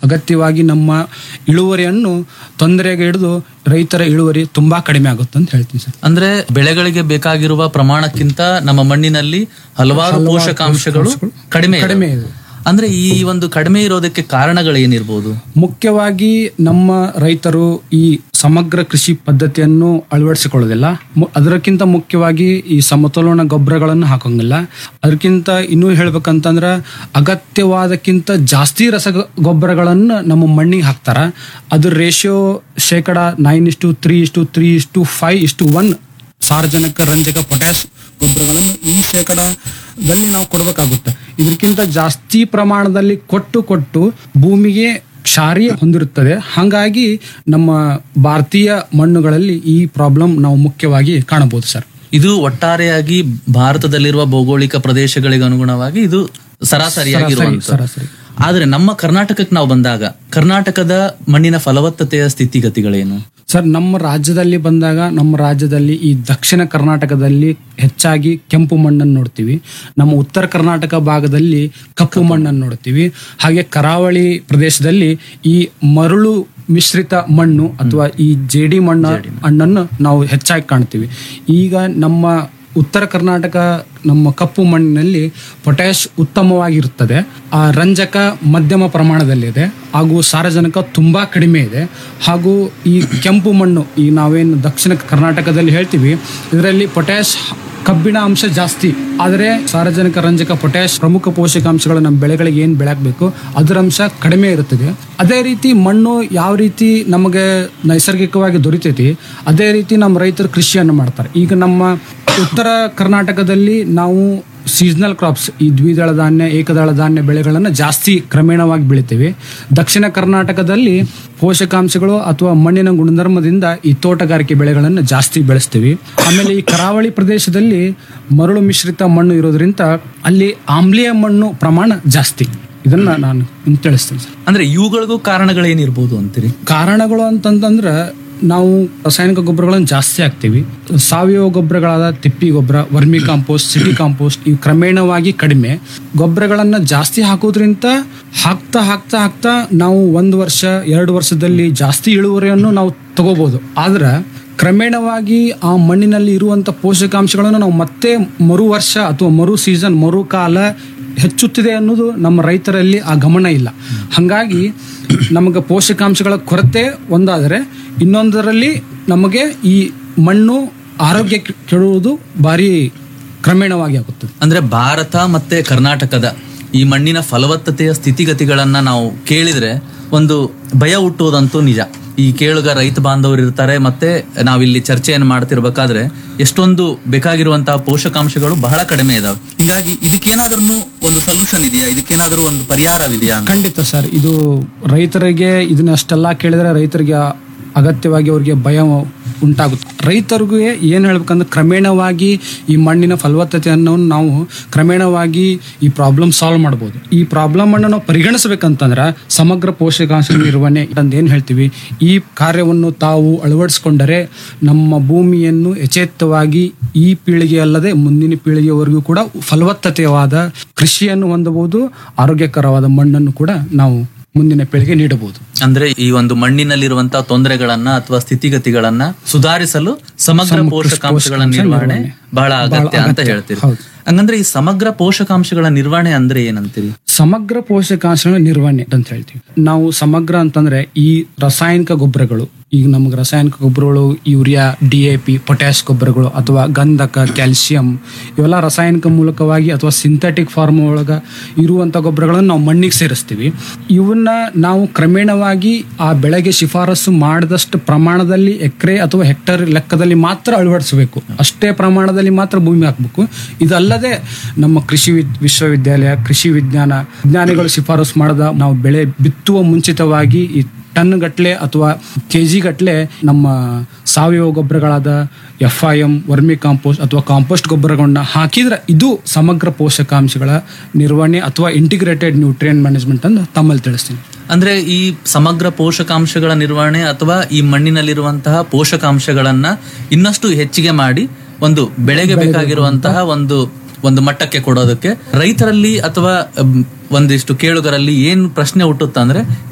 ಅಗತ್ಯವಾಗಿ ನಮ್ಮ ಇಳುವರಿಯನ್ನು ತೊಂದರೆಗೆ ಹಿಡಿದು ರೈತರ ಇಳುವರಿ ತುಂಬಾ ಕಡಿಮೆ ಆಗುತ್ತೆ ಅಂತ ಹೇಳ್ತೀನಿ ಸರ್ ಅಂದ್ರೆ ಬೆಳೆಗಳಿಗೆ ಬೇಕಾಗಿರುವ ಪ್ರಮಾಣಕ್ಕಿಂತ ನಮ್ಮ ಮಣ್ಣಿನಲ್ಲಿ ಹಲವಾರು ಪೋಷಕಾಂಶಗಳು ಕಡಿಮೆ ಇದಾವೆ. ಕಡಿಮೆ ಇದೆ ಅಂದ್ರೆ ಈ ಒಂದು ಕಡಿಮೆ ಇರೋದಕ್ಕೆ ಕಾರಣಗಳೇನಿರ್ಬೋದು ಮುಖ್ಯವಾಗಿ ನಮ್ಮ ರೈತರು ಈ ಸಮಗ್ರ ಕೃಷಿ ಪದ್ಧತಿಯನ್ನು ಅಳವಡಿಸಿಕೊಳ್ಳೋದಿಲ್ಲ ಮು- ಅದಕ್ಕಿಂತ ಮುಖ್ಯವಾಗಿ ಈ ಸಮತೋಲನ ಗೊಬ್ಬರಗಳನ್ನು ಹಾಕೋಂಗಿಲ್ಲ ಅದಕ್ಕಿಂತ ಇನ್ನೂ ಹೇಳ್ಬೇಕಂತಂದ್ರೆ ಅಗತ್ಯವಾದಕ್ಕಿಂತ ಜಾಸ್ತಿ ರಸ ಗೊಬ್ಬರಗಳನ್ನು ನಮ್ಮ ಮಣ್ಣಿಗೆ ಹಾಕ್ತಾರ ಅದ್ರ ರೇಷಿಯೋ ಶೇಕಡ ನೈನ್ ಇಷ್ಟು ತ್ರೀ ಇಷ್ಟು ತ್ರೀ ಇಷ್ಟು ಫೈವ್ ಇಷ್ಟು ಒನ್ ಸಾರಜನಕ ರಂಜಕ ಪೊಟ್ಯಾಶ್ ಗೊಬ್ಬರಗಳನ್ನು ಈ ಶೇಕಡದಲ್ಲಿ ನಾವು ಕೊಡಬೇಕಾಗುತ್ತೆ ಇದಕ್ಕಿಂತ ಜಾಸ್ತಿ ಪ್ರಮಾಣದಲ್ಲಿ ಕೊಟ್ಟು ಕೊಟ್ಟು ಭೂಮಿಗೆ ಕ್ಷಾರಿಯ ಹೊಂದಿರುತ್ತದೆ ಹಾಗಾಗಿ ನಮ್ಮ ಭಾರತೀಯ ಮಣ್ಣುಗಳಲ್ಲಿ ಈ ಪ್ರಾಬ್ಲಮ್ ನಾವು ಮುಖ್ಯವಾಗಿ ಕಾಣಬಹುದು ಸರ್ ಇದು ಒಟ್ಟಾರೆಯಾಗಿ ಭಾರತದಲ್ಲಿರುವ ಭೌಗೋಳಿಕ ಪ್ರದೇಶಗಳಿಗೆ ಅನುಗುಣವಾಗಿ ಇದು ಸರಾಸರಿಯಾಗಿರುವಂತ ಸರಾಸರಿ ಆದ್ರೆ ನಮ್ಮ ಕರ್ನಾಟಕಕ್ಕೆ ನಾವು ಬಂದಾಗ ಕರ್ನಾಟಕದ ಮಣ್ಣಿನ ಫಲವತ್ತತೆಯ ಸ್ಥಿತಿಗತಿಗಳೇನು ಸರ್ ನಮ್ಮ ರಾಜ್ಯದಲ್ಲಿ ಬಂದಾಗ ನಮ್ಮ ರಾಜ್ಯದಲ್ಲಿ ಈ ದಕ್ಷಿಣ ಕರ್ನಾಟಕದಲ್ಲಿ ಹೆಚ್ಚಾಗಿ ಕೆಂಪು ಮಣ್ಣನ್ನು ನೋಡ್ತೀವಿ ನಮ್ಮ ಉತ್ತರ ಕರ್ನಾಟಕ ಭಾಗದಲ್ಲಿ ಕಪ್ಪು ಮಣ್ಣನ್ನು ನೋಡ್ತೀವಿ ಹಾಗೆ ಕರಾವಳಿ ಪ್ರದೇಶದಲ್ಲಿ ಈ ಮರಳು ಮಿಶ್ರಿತ ಮಣ್ಣು ಅಥವಾ ಈ ಜೇಡಿ ಮಣ್ಣು ಮಣ್ಣನ್ನು ನಾವು ಹೆಚ್ಚಾಗಿ ಕಾಣ್ತೀವಿ ಈಗ ನಮ್ಮ ಉತ್ತರ ಕರ್ನಾಟಕ ನಮ್ಮ ಕಪ್ಪು ಮಣ್ಣಿನಲ್ಲಿ ಪೊಟ್ಯಾಶ್ ಉತ್ತಮವಾಗಿರುತ್ತದೆ ಆ ರಂಜಕ ಮಧ್ಯಮ ಪ್ರಮಾಣದಲ್ಲಿದೆ ಹಾಗೂ ಸಾರಜನಕ ತುಂಬಾ ಕಡಿಮೆ ಇದೆ ಹಾಗೂ ಈ ಕೆಂಪು ಮಣ್ಣು ಈ ನಾವೇನು ದಕ್ಷಿಣ ಕರ್ನಾಟಕದಲ್ಲಿ ಹೇಳ್ತೀವಿ ಇದರಲ್ಲಿ ಪೊಟ್ಯಾಶ್ ಕಬ್ಬಿಣ ಅಂಶ ಜಾಸ್ತಿ ಆದರೆ ಸಾರಜನಕ ರಂಜಕ ಪೊಟ್ಯಾಶ್ ಪ್ರಮುಖ ಪೋಷಕಾಂಶಗಳು ನಮ್ಮ ಬೆಳೆಗಳಿಗೆ ಏನು ಬೆಳೆಯಬೇಕು ಅದರ ಅಂಶ ಕಡಿಮೆ ಇರುತ್ತದೆ ಅದೇ ರೀತಿ ಮಣ್ಣು ಯಾವ ರೀತಿ ನಮಗೆ ನೈಸರ್ಗಿಕವಾಗಿ ದೊರೀತೈತಿ ಅದೇ ರೀತಿ ನಮ್ಮ ರೈತರು ಕೃಷಿಯನ್ನು ಮಾಡ್ತಾರೆ ಈಗ ನಮ್ಮ ಉತ್ತರ ಕರ್ನಾಟಕದಲ್ಲಿ ನಾವು ಸೀಸನಲ್ ಕ್ರಾಪ್ಸ್ ಈ ದ್ವಿದಳ ಧಾನ್ಯ ಏಕದಳ ಧಾನ್ಯ ಬೆಳೆಗಳನ್ನು ಜಾಸ್ತಿ ಕ್ರಮೇಣವಾಗಿ ಬೆಳಿತೀವಿ ದಕ್ಷಿಣ ಕರ್ನಾಟಕದಲ್ಲಿ ಪೋಷಕಾಂಶಗಳು ಅಥವಾ ಮಣ್ಣಿನ ಗುಣಧರ್ಮದಿಂದ ಈ ತೋಟಗಾರಿಕೆ ಬೆಳೆಗಳನ್ನು ಜಾಸ್ತಿ ಬೆಳೆಸ್ತೀವಿ ಆಮೇಲೆ ಈ ಕರಾವಳಿ ಪ್ರದೇಶದಲ್ಲಿ ಮರಳು ಮಿಶ್ರಿತ ಮಣ್ಣು ಇರೋದ್ರಿಂದ ಅಲ್ಲಿ ಆಮ್ಲೀಯ ಮಣ್ಣು ಪ್ರಮಾಣ ಜಾಸ್ತಿ ಇದನ್ನ ನಾನು ನಿಮ್ಗೆ ತಿಳಿಸ್ತೀನಿ ಸರ್ ಅಂದ್ರೆ ಇವುಗಳಿಗೂ ಕಾರಣಗಳೇನಿರ್ಬೋದು ಅಂತೀರಿ ಕಾರಣಗಳು ಅಂತಂತಂದ್ರೆ ನಾವು ರಾಸಾಯನಿಕ ಗೊಬ್ಬರಗಳನ್ನು ಜಾಸ್ತಿ ಹಾಕ್ತೀವಿ ಸಾವಯವ ಗೊಬ್ಬರಗಳಾದ ತಿಪ್ಪಿ ಗೊಬ್ಬರ ವರ್ಮಿ ಕಾಂಪೋಸ್ಟ್ ಸಿಟಿ ಕಾಂಪೋಸ್ಟ್ ಇವು ಕ್ರಮೇಣವಾಗಿ ಕಡಿಮೆ ಗೊಬ್ಬರಗಳನ್ನು ಜಾಸ್ತಿ ಹಾಕೋದ್ರಿಂದ ಹಾಕ್ತಾ ಹಾಕ್ತಾ ಹಾಕ್ತಾ ನಾವು ಒಂದು ವರ್ಷ ಎರಡು ವರ್ಷದಲ್ಲಿ ಜಾಸ್ತಿ ಇಳುವರಿಯನ್ನು ನಾವು ತಗೋಬಹುದು ಆದ್ರೆ ಕ್ರಮೇಣವಾಗಿ ಆ ಮಣ್ಣಿನಲ್ಲಿ ಇರುವಂತ ಪೋಷಕಾಂಶಗಳನ್ನು ನಾವು ಮತ್ತೆ ಮರು ವರ್ಷ ಅಥವಾ ಮರು ಸೀಸನ್ ಮರು ಕಾಲ ಹೆಚ್ಚುತ್ತಿದೆ ಅನ್ನೋದು ನಮ್ಮ ರೈತರಲ್ಲಿ ಆ ಗಮನ ಇಲ್ಲ ಹಾಗಾಗಿ ನಮಗೆ ಪೋಷಕಾಂಶಗಳ ಕೊರತೆ ಒಂದಾದರೆ ಇನ್ನೊಂದರಲ್ಲಿ ನಮಗೆ ಈ ಮಣ್ಣು ಆರೋಗ್ಯ ಕೆ- ಕೆಡುವುದು ಭಾರಿ ಕ್ರಮೇಣವಾಗಿ ಆಗುತ್ತದೆ ಅಂದ್ರೆ ಭಾರತ ಮತ್ತೆ ಕರ್ನಾಟಕದ ಈ ಮಣ್ಣಿನ ಫಲವತ್ತತೆಯ ಸ್ಥಿತಿಗತಿಗಳನ್ನ ನಾವು ಕೇಳಿದ್ರೆ ಒಂದು ಭಯ ಹುಟ್ಟುವುದಂತೂ ನಿಜ ಈ ಕೇಳುಗ ರೈತ ಬಾಂಧವರು ಇರ್ತಾರೆ ಮತ್ತೆ ನಾವಿಲ್ಲಿ ಚರ್ಚೆಯನ್ನು ಮಾಡ್ತಿರ್ಬೇಕಾದ್ರೆ ಎಷ್ಟೊಂದು ಬೇಕಾಗಿರುವಂತಹ ಪೋಷಕಾಂಶಗಳು ಬಹಳ ಕಡಿಮೆ ಇದಾವೆ ಹೀಗಾಗಿ ಇದಕ್ಕೇನಾದ್ರೂ ಒಂದು ಸೊಲ್ಯೂಷನ್ ಇದೆಯಾ ಇದಕ್ಕೇನಾದ್ರೂ ಒಂದು ಪರಿಹಾರವಿದೆಯಾ ಅಂತ ಖಂಡಿತ ಸರ್ ಇದು ರೈತರಿಗೆ ಇದನ್ನಷ್ಟೆಲ್ಲ ಕೇಳಿದ್ರೆ ರೈತರಿಗೆ ಅಗತ್ಯವಾಗಿ ಅವ್ರಿಗೆ ಭಯ ಉಂಟಾಗುತ್ತೆ ರೈತರಿಗೆ ಏನು ಹೇಳ್ಬೇಕಂದ್ರೆ ಕ್ರಮೇಣವಾಗಿ ಈ ಮಣ್ಣಿನ ಫಲವತ್ತತೆಯನ್ನು ನಾವು ಕ್ರಮೇಣವಾಗಿ ಈ ಪ್ರಾಬ್ಲಮ್ ಸಾಲ್ವ್ ಮಾಡ್ಬೋದು ಈ ಪ್ರಾಬ್ಲಮ್ ಅನ್ನು ನಾವು ಪರಿಗಣಿಸಬೇಕಂತಂದ್ರೆ ಸಮಗ್ರ ಪೋಷಕಾಂಶ ನಿರ್ವಹಣೆ ಅಂತ ಏನು ಹೇಳ್ತೀವಿ ಈ ಕಾರ್ಯವನ್ನು ತಾವು ಅಳವಡಿಸಿಕೊಂಡರೆ ನಮ್ಮ ಭೂಮಿಯನ್ನು ಯಥೇಚ್ಛವಾಗಿ ಈ ಪೀಳಿಗೆ ಅಲ್ಲದೆ ಮುಂದಿನ ಪೀಳಿಗೆವರೆಗೂ ಕೂಡ ಫಲವತ್ತತೆಯಾದ ಕೃಷಿಯನ್ನು ಹೊಂದಬಹುದು ಆರೋಗ್ಯಕರವಾದ ಮಣ್ಣನ್ನು ಕೂಡ ನಾವು ಮುಂದಿನ ಪೀಳಿಗೆ ನೀಡಬಹುದು ಅಂದ್ರೆ ಈ ಒಂದು ಮಣ್ಣಿನಲ್ಲಿರುವಂತಹ ತೊಂದರೆಗಳನ್ನ ಅಥವಾ ಸ್ಥಿತಿಗತಿಗಳನ್ನ ಸುಧಾರಿಸಲು ಸಮಗ್ರ ಪೋಷಕಾಂಶಗಳ ನಿರ್ವಹಣೆ ಬಹಳ ಅಗತ್ಯ ಅಂತ ಹೇಳ್ತೀರಿ ಹೌದು. ಹಂಗಂದ್ರೆ ಈ ಸಮಗ್ರ ಪೋಷಕಾಂಶಗಳ ನಿರ್ವಹಣೆ ಅಂದ್ರೆ ಏನಂತೀರಿ ಸಮಗ್ರ ಪೋಷಕಾಂಶಗಳ ನಿರ್ವಹಣೆ ಅಂತ ಹೇಳ್ತೀವಿ ನಾವು ಸಮಗ್ರ ಅಂತಂದ್ರೆ ಈ ರಾಸಾಯನಿಕ ಗೊಬ್ಬರಗಳು ಈಗ ನಮಗೆ ರಾಸಾಯನಿಕ ಗೊಬ್ಬರಗಳು urea D A P potash ಗೊಬ್ಬರಗಳು ಅಥವಾ ಗಂಧಕ ಕ್ಯಾಲ್ಸಿಯಂ ಇವೆಲ್ಲ ರಾಸಾಯನಿಕ ಮೂಲಕವಾಗಿ ಅಥವಾ ಸಿಂಥೆಟಿಕ್ ಫಾರ್ಮ್ ಒಳಗ ಇರುವಂತ ಗೊಬ್ಬರಗಳನ್ನು ನಾವು ಮಣ್ಣಿಗೆ ಸೇರಿಸ್ತೀವಿ ಇವನ್ನ ನಾವು ಕ್ರಮೇಣವಾಗಿ ಆ ಬೆಳೆಗೆ ಶಿಫಾರಸು ಮಾಡಿದಷ್ಟು ಪ್ರಮಾಣದಲ್ಲಿ ಎಕರೆ ಅಥವಾ ಹೆಕ್ಟರ್ ಲೆಕ್ಕದಲ್ಲಿ ಮಾತ್ರ ಅಳವಡಿಸಬೇಕು ಅಷ್ಟೇ ಪ್ರಮಾಣದಲ್ಲಿ ಮಾತ್ರ ಭೂಮಿ ಹಾಕಬೇಕು ಇದಲ್ಲದೆ ನಮ್ಮ ಕೃಷಿ ವಿದ್- ವಿಶ್ವವಿದ್ಯಾಲಯ ಕೃಷಿ ವಿಜ್ಞಾನ ವಿಜ್ಞಾನಿಗಳು ಶಿಫಾರಸು ಮಾಡದ ನಾವು ಬೆಳೆ ಬಿತ್ತುವ ಮುಂಚಿತವಾಗಿ ಈ ಟನ್ ಗಟ್ಲೆ ಅಥವಾ ಕೆ ಜಿ ಗಟ್ಲೆ ನಮ್ಮ ಸಾವಯವ ಗೊಬ್ಬರಗಳಾದ F I M vermicompost ಅಥವಾ ಕಾಂಪೋಸ್ಟ್ ಗೊಬ್ಬರಗಳನ್ನ ಹಾಕಿದ್ರೆ ಇದು ಸಮಗ್ರ ಪೋಷಕಾಂಶಗಳ ನಿರ್ವಹಣೆ ಅಥವಾ ಇಂಟಿಗ್ರೇಟೆಡ್ ನ್ಯೂಟ್ರಿಯನ್ ಮ್ಯಾನೇಜ್ಮೆಂಟ್ ಅಂತ ತಮ್ಮಲ್ಲಿ ತಿಳಿಸ್ತೀನಿ ಅಂದ್ರೆ ಈ ಸಮಗ್ರ ಪೋಷಕಾಂಶಗಳ ನಿರ್ವಹಣೆ ಅಥವಾ ಈ ಮಣ್ಣಿನಲ್ಲಿರುವಂತಹ ಪೋಷಕಾಂಶಗಳನ್ನ ಇನ್ನಷ್ಟು ಹೆಚ್ಚಿಗೆ ಮಾಡಿ ಒಂದು ಬೆಳೆಗೆ ಬೇಕಾಗಿರುವಂತಹ ಒಂದು ಒಂದು ಮಟ್ಟಕ್ಕೆ ಕೊಡೋದಕ್ಕೆ ರೈತರಲ್ಲಿ ಅಥವಾ ಅಮ್, ಒಂದಿಷ್ಟು ಕೇಳುಗರಲ್ಲಿ ಏನ್ ಪ್ರಶ್ನೆ ಹುಟ್ಟುತ್ತಂದ್ರೆ